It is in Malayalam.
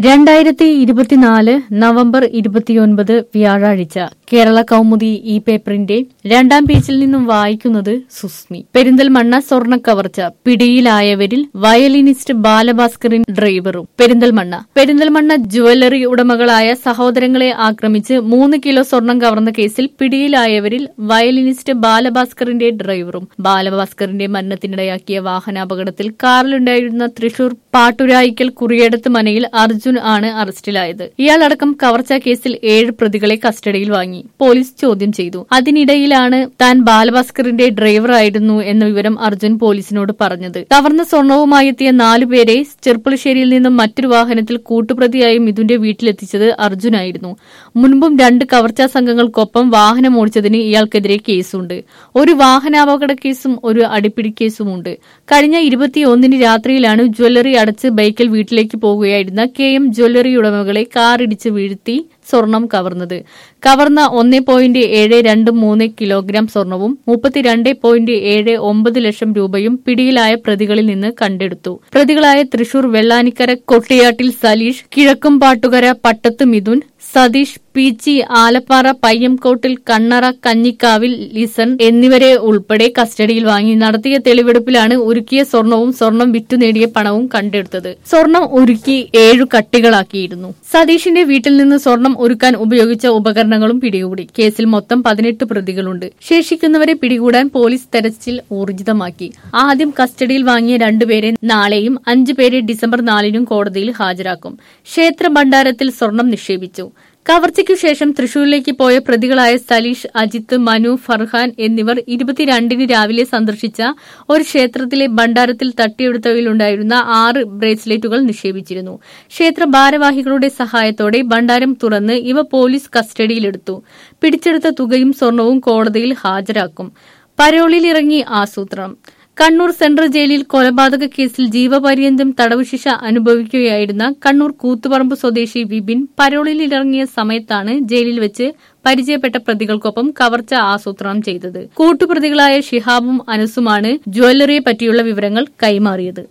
രണ്ടായിരത്തി ഇരുപത്തിനാല് നവംബർ ഇരുപത്തിയൊൻപത് വ്യാഴാഴ്ച കേരള കൗമുദി ഈ പേപ്പറിന്റെ രണ്ടാം പേജിൽ നിന്നും വായിക്കുന്നത് സുസ്മി പെരിന്തൽമണ്ണ സ്വർണ്ണ കവർച്ച പിടിയിലായവരിൽ വയലിനിസ്റ്റ് ബാലഭാസ്കറിൻ ഡ്രൈവറും പെരിന്തൽമണ്ണ പെരിന്തൽമണ്ണ ജുവല്ലറി ഉടമകളായ സഹോദരങ്ങളെ ആക്രമിച്ച് മൂന്ന് കിലോ സ്വർണം കവർന്ന കേസിൽ പിടിയിലായവരിൽ വയലിനിസ്റ്റ് ബാലഭാസ്കറിന്റെ ഡ്രൈവറും ബാലഭാസ്കറിന്റെ മരണത്തിനിടയാക്കിയ വാഹനാപകടത്തിൽ കാറിലുണ്ടായിരുന്ന തൃശൂർ പാട്ടുരായിക്കൽ കുറിയടത്ത് മനയിൽ അർജുൻ ആണ് അറസ്റ്റിലായത് ഇയാളടക്കം കവർച്ചാ കേസിൽ ഏഴ് പ്രതികളെ കസ്റ്റഡിയിൽ വാങ്ങി പോലീസ് ചോദ്യം ചെയ്തു അതിനിടയിലാണ് താൻ ബാലഭാസ്കറിന്റെ ഡ്രൈവറായിരുന്നു എന്ന വിവരം അർജുൻ പോലീസിനോട് പറഞ്ഞത് കവർന്ന സ്വർണവുമായി എത്തിയ നാലുപേരെ ചെർപ്പുളശ്ശേരിയിൽ നിന്നും മറ്റൊരു വാഹനത്തിൽ കൂട്ടുപ്രതിയായി മിഥുന്റെ വീട്ടിലെത്തിച്ചത് അർജുനായിരുന്നു മുൻപും രണ്ട് കവർച്ചാ സംഘങ്ങൾക്കൊപ്പം വാഹനം ഓടിച്ചതിന് ഇയാൾക്കെതിരെ കേസുണ്ട് ഒരു വാഹനാപകട കേസും ഒരു അടിപ്പിടി കേസുമുണ്ട് കഴിഞ്ഞ ഇരുപത്തിയൊന്നിന് രാത്രിയിലാണ് ജ്വല്ലറി അടച്ച് ബൈക്കിൽ വീട്ടിലേക്ക് പോകുകയായിരുന്ന കെ എം ജ്വല്ലറി ഉടമകളെ കാറിടിച്ച് വീഴ്ത്തി സ്വർണം കവർന്നത് കവർന്ന ഒന്നേ പോയിന്റ് ഏഴ് രണ്ട് മൂന്ന് കിലോഗ്രാം സ്വർണവും മുപ്പത്തിരണ്ട് പോയിന്റ് ഏഴ് ഒമ്പത് ലക്ഷം രൂപയും പിടിയിലായ പ്രതികളിൽ നിന്ന് കണ്ടെടുത്തു പ്രതികളായ തൃശൂർ വെള്ളാനിക്കര കൊട്ടിയാട്ടിൽ സലീഷ് കിഴക്കുംപാട്ടുകര പട്ടത്ത് മിഥുൻ സതീഷ് പീച്ചി ആലപ്പാറ പയ്യംകോട്ടിൽ കണ്ണറ കഞ്ഞിക്കാവിൽ ലിസൺ എന്നിവരെ ഉൾപ്പെടെ കസ്റ്റഡിയിൽ വാങ്ങി നടത്തിയ തെളിവെടുപ്പിലാണ് ഉരുക്കിയ സ്വർണവും സ്വർണം വിറ്റു നേടിയ പണവും കണ്ടെടുത്തത് സ്വർണം ഉരുക്കി ഏഴു കട്ടികളാക്കിയിരുന്നു സതീഷിന്റെ വീട്ടിൽ നിന്ന് സ്വർണം ഉരുക്കാൻ ഉപയോഗിച്ച ഉപകരണങ്ങളും പിടികൂടി കേസിൽ മൊത്തം പതിനെട്ട് പ്രതികളുണ്ട് ശേഷിക്കുന്നവരെ പിടികൂടാൻ പോലീസ് തെരച്ചിൽ ഊർജിതമാക്കി ആദ്യം കസ്റ്റഡിയിൽ വാങ്ങിയ രണ്ടുപേരെ നാളെയും അഞ്ചു പേരെ ഡിസംബർ നാലിനും കോടതിയിൽ ഹാജരാക്കും ക്ഷേത്ര ഭണ്ഡാരത്തിൽ സ്വർണം നിക്ഷേപിച്ചു കവർച്ചയ്ക്കു ശേഷം തൃശൂരിലേക്ക് പോയ പ്രതികളായ സലീഷ് അജിത്ത് മനു ഫർഹാൻ എന്നിവർ ഇരുപത്തിരണ്ടിന് രാവിലെ സന്ദർശിച്ച ഒരു ക്ഷേത്രത്തിലെ ഭണ്ഡാരത്തിൽ തട്ടിയെടുത്തവയിലുണ്ടായിരുന്ന ആറ് ബ്രേസ്ലെറ്റുകൾ നിക്ഷേപിച്ചിരുന്നു ക്ഷേത്ര ഭാരവാഹികളുടെ സഹായത്തോടെ ഭണ്ഡാരം തുറന്ന് ഇവ പോലീസ് കസ്റ്റഡിയിലെടുത്തു പിടിച്ചെടുത്ത തുകയും സ്വർണവും കോടതിയിൽ ഹാജരാക്കും പരോളിലിറങ്ങി ആസൂത്രണം കണ്ണൂർ സെൻട്രൽ ജയിലിൽ കൊലപാതക കേസിൽ ജീവപര്യന്തം തടവ് ശിക്ഷ അനുഭവിക്കുകയായിരുന്ന കണ്ണൂർ കൂത്തുപറമ്പ് സ്വദേശി വിപിൻ പരോളിലിറങ്ങിയ സമയത്താണ് ജയിലിൽ വെച്ച് പരിചയപ്പെട്ട പ്രതികൾക്കൊപ്പം കവർച്ച ആസൂത്രണം ചെയ്തത് കൂട്ടുപ്രതികളായ ഷിഹാബും അനസുമാണ് ജ്വല്ലറിയെ പറ്റിയുള്ള വിവരങ്ങൾ കൈമാറിയത്